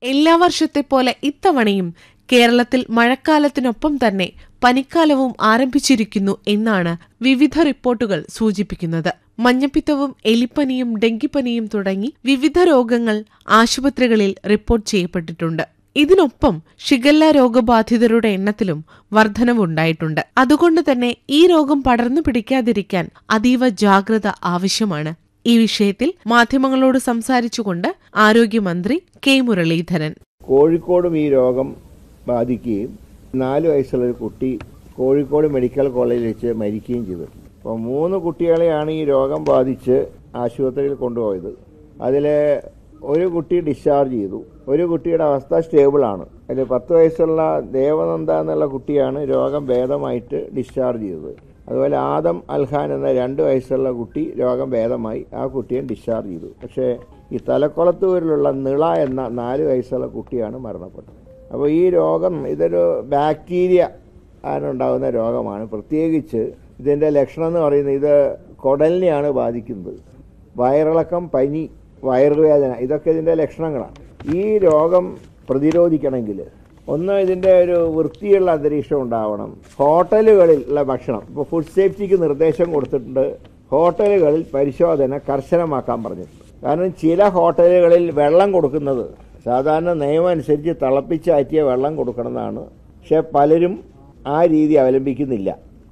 എല്ലാ വർഷത്തെ പോലെ ഇത്തവണയും കേരളത്തിൽ മഴക്കാലത്തിനൊപ്പം തന്നെ പനിക്കാലവും ആരംഭിച്ചിരിക്കുന്നു എന്നാണ് വിവിധ റിപ്പോർട്ടുകൾ സൂചിപ്പിക്കുന്നത് മഞ്ഞപ്പിത്തവും എലിപ്പനിയും ഡെങ്കിപ്പനിയും തുടങ്ങി വിവിധ രോഗങ്ങൾ ആശുപത്രികളിൽ റിപ്പോർട്ട് ചെയ്യപ്പെട്ടിട്ടുണ്ട് ഇതിനൊപ്പം ഷിഗല്ല രോഗബാധിതരുടെ എണ്ണത്തിലും വർധനവുണ്ടായിട്ടുണ്ട് അതുകൊണ്ട് തന്നെ ഈ രോഗം പടർന്നു പിടിക്കാതിരിക്കാൻ അതീവ ജാഗ്രത ആവശ്യമാണ് ഈ വിഷയത്തിൽ മാധ്യമങ്ങളോട് സംസാരിച്ചുകൊണ്ട് ആരോഗ്യമന്ത്രി കെ മുരളീധരൻ കോഴിക്കോടും ഈ രോഗം ബാധിക്കുകയും നാല് വയസ്സുള്ള ഒരു കുട്ടി കോഴിക്കോട് മെഡിക്കൽ കോളേജിൽ വെച്ച് മരിക്കുകയും ചെയ്തു അപ്പോൾ മൂന്ന് കുട്ടികളെയാണ് ഈ രോഗം ബാധിച്ച് ആശുപത്രിയിൽ കൊണ്ടുപോയത് അതിൽ ഒരു കുട്ടി ഡിസ്ചാർജ് ചെയ്തു ഒരു കുട്ടിയുടെ അവസ്ഥ സ്റ്റേബിളാണ് അതിൽ പത്ത് വയസ്സുള്ള ദേവനന്ദ എന്നുള്ള കുട്ടിയാണ് രോഗം ഭേദമായിട്ട് ഡിസ്ചാർജ് ചെയ്തത് അതുപോലെ ആദം അൽഖാൻ എന്ന രണ്ട് വയസ്സുള്ള കുട്ടി രോഗം ഭേദമായി ആ കുട്ടിയെ ഡിസ്ചാർജ് ചെയ്തു പക്ഷേ ഈ തലക്കുളത്തൂരിലുള്ള നിള എന്ന നാല് വയസ്സുള്ള കുട്ടിയാണ് മരണപ്പെട്ടത് അപ്പോൾ ഈ രോഗം ഇതൊരു ബാക്ടീരിയ ആണുണ്ടാകുന്ന രോഗമാണ് പ്രത്യേകിച്ച് ഇതിൻ്റെ ലക്ഷണം എന്ന് പറയുന്നത് ഇത് കുടലിനെയാണ് ബാധിക്കുന്നത് വയറിളക്കം പനി വയറുവേദന ഇതൊക്കെ ഇതിൻ്റെ ലക്ഷണങ്ങളാണ് ഈ രോഗം പ്രതിരോധിക്കണമെങ്കിൽ ഒന്ന് ഇതിൻ്റെ ഒരു വൃത്തിയുള്ള അന്തരീക്ഷം ഉണ്ടാവണം ഹോട്ടലുകളിൽ ഉള്ള ഭക്ഷണം ഇപ്പോൾ ഫുഡ് സേഫ്റ്റിക്ക് നിർദ്ദേശം കൊടുത്തിട്ടുണ്ട് ഹോട്ടലുകളിൽ പരിശോധന കർശനമാക്കാൻ പറഞ്ഞിട്ടുണ്ട് കാരണം ചില ഹോട്ടലുകളിൽ വെള്ളം കൊടുക്കുന്നത് സാധാരണ നിയമം അനുസരിച്ച് തിളപ്പിച്ചാറ്റിയ വെള്ളം കൊടുക്കണമെന്നാണ് പക്ഷെ പലരും ആ രീതി അവലംബിക്കുന്നില്ല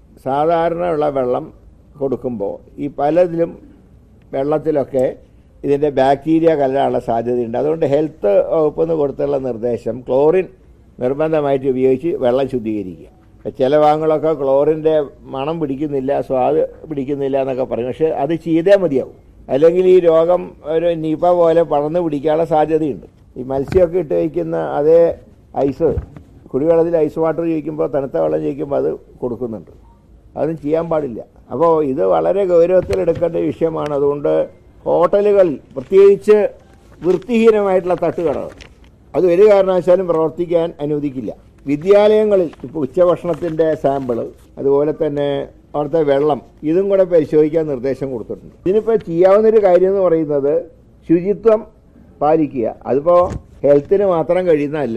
സാധാരണ ഉള്ള വെള്ളം കൊടുക്കുമ്പോൾ ഈ പലതിലും വെള്ളത്തിലൊക്കെ ഇതിൻ്റെ ബാക്ടീരിയ കലരാനുള്ള സാധ്യതയുണ്ട് അതുകൊണ്ട് ഹെൽത്ത് വകുപ്പ് നിന്ന് കൊടുത്തുള്ള നിർദ്ദേശം ക്ലോറിൻ നിർബന്ധമായിട്ട് ഉപയോഗിച്ച് വെള്ളം ശുദ്ധീകരിക്കുക ചില ഭാഗങ്ങളൊക്കെ ക്ലോറിൻ്റെ മണം പിടിക്കുന്നില്ല സ്വാദ് പിടിക്കുന്നില്ല എന്നൊക്കെ പറയും പക്ഷേ അത് ചെയ്തേ മതിയാവും അല്ലെങ്കിൽ ഈ രോഗം ഒരു നിപ പോലെ പടർന്നു പിടിക്കാനുള്ള സാധ്യതയുണ്ട് ഈ മത്സ്യമൊക്കെ ഇട്ട് വയ്ക്കുന്ന അതേ ഐസ് കുടിവെള്ളത്തിൽ ഐസ് വാട്ടർ ചോദിക്കുമ്പോൾ തണുത്ത വെള്ളം ചോദിക്കുമ്പോൾ അത് കൊടുക്കുന്നുണ്ട് അതൊന്നും ചെയ്യാൻ പാടില്ല അപ്പോൾ ഇത് വളരെ ഗൗരവത്തിൽ എടുക്കേണ്ട വിഷയമാണ് അതുകൊണ്ട് ഹോട്ടലുകളിൽ പ്രത്യേകിച്ച് വൃത്തിഹീനമായിട്ടുള്ള തട്ടുകടകൾ അത് ഒരു കാരണവശാലും പ്രവർത്തിക്കാൻ അനുവദിക്കില്ല വിദ്യാലയങ്ങളിൽ ഇപ്പോൾ ഉച്ചഭക്ഷണത്തിൻ്റെ സാമ്പിള് അതുപോലെ തന്നെ അവിടുത്തെ വെള്ളം ഇതും കൂടെ പരിശോധിക്കാൻ നിർദ്ദേശം കൊടുത്തിട്ടുണ്ട് ഇതിനിപ്പോൾ ചെയ്യാവുന്നൊരു കാര്യം എന്ന് പറയുന്നത് ശുചിത്വം പാലിക്കുക അതിപ്പോൾ ഹെൽത്തിന് മാത്രം കഴിയുന്നതല്ല